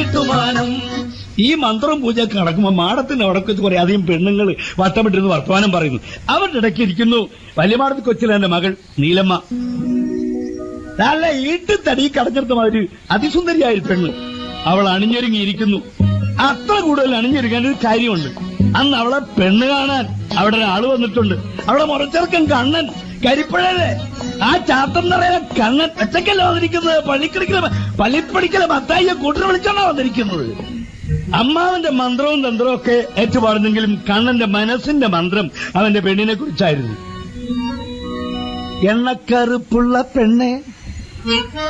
കിട്ടുമാനം ഈ മന്ത്രം പൂജ നടക്കുമ്പോ മാടത്തിന്റെ അവിടക്ക് വെച്ച് കുറെ അധികം പെണ്ണുങ്ങൾ വട്ടമിട്ടിരുന്ന് വർത്തമാനം പറയുന്നു അവരുടെ ഇടയ്ക്ക് ഇരിക്കുന്നു വലിയ മാടത്ത് കൊച്ചിലെ എന്റെ മകൾ നീലമ്മ നല്ല ഈട്ടുതടി കടഞ്ഞെടുത്ത മാതിരി അതിസുന്ദരിയായ ഒരു പെണ്ണ് അവൾ അണിഞ്ഞൊരുങ്ങിയിരിക്കുന്നു അത്ര കൂടുതൽ അണിഞ്ഞൊരുങ്ങാൻ ഒരു കാര്യമുണ്ട് അന്ന് അവളെ പെണ്ണ് കാണാൻ അവിടെ ഒരാള് വന്നിട്ടുണ്ട് അവിടെ മുറച്ചെറുക്കൻ കണ്ണൻ കരിപ്പഴല്ലേ ആ ചാത്തം നിറയെ കണ്ണൻ ഒറ്റക്കല്ല വന്നിരിക്കുന്നത് പള്ളിക്കടിക്കല പള്ളിപ്പടിക്കല മത്തായിയെ കൂട്ടിന് വിളിച്ചാണോ വന്നിരിക്കുന്നത് അമ്മാവന്റെ മന്ത്രവും തന്ത്രവും ഒക്കെ ഏറ്റുപാടുന്നെങ്കിലും കണ്ണന്റെ മനസ്സിന്റെ മന്ത്രം അവന്റെ പെണ്ണിനെ കുറിച്ചായിരുന്നു എണ്ണക്കറുപ്പുള്ള പെണ്ണെ